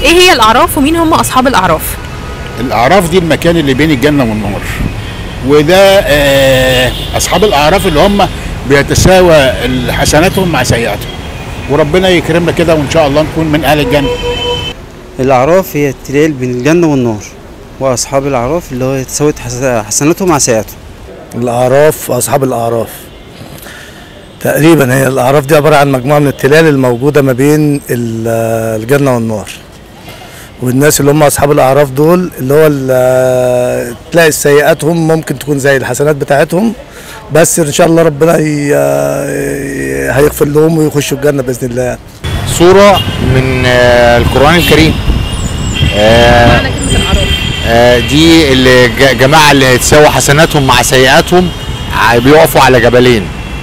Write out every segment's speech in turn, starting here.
ايه هي الاعراف ومين هم اصحاب الاعراف الاعراف دي المكان اللي بين الجنه والنار وده آه، اصحاب الاعراف اللي هم بيتساوى حسناتهم مع سيئاتهم وربنا يكرمنا كده وان شاء الله نكون من اهل الجنه الأعراف هي التلال بين الجنة والنار وأصحاب الأعراف اللي هو يتساوت حس- حسناتهم مع سيئاتهم الأعراف وأصحاب الأعراف تقريبا هي الأعراف دي عبارة عن مجموعة من التلال الموجودة ما بين ال- الجنة والنار والناس اللي هم أصحاب الأعراف دول اللي هو ال- تلاقي سيئاتهم ممكن تكون زي الحسنات بتاعتهم بس إن شاء الله ربنا ي- هيغفر لهم ويخشوا الجنة بإذن الله يعني. صورة من آه، القرآن الكريم آه، آه، دي الجماعة اللي هيتساوى حسناتهم مع سيئاتهم ع- بيقفوا على جبلين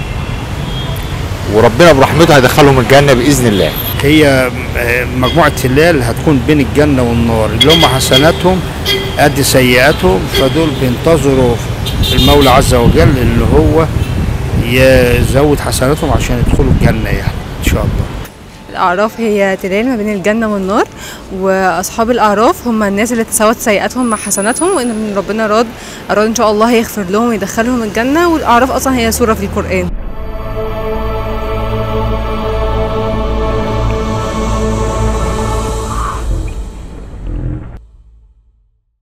وربنا برحمته هيدخلهم الجنة بإذن الله هي مجموعة تلال هتكون بين الجنة والنار اللي هم حسناتهم قد سيئاتهم فدول بينتظروا المولى عز وجل اللي هو يزود حسناتهم عشان يدخلوا الجنة يعني إن شاء الله الأعراف هي تلال ما بين الجنة والنار وأصحاب الأعراف هم الناس اللي تساوت سيئاتهم مع حسناتهم وإن ربنا أراد أراد إن شاء الله هيغفر لهم ويدخلهم الجنة والأعراف أصلا هي سورة في القرآن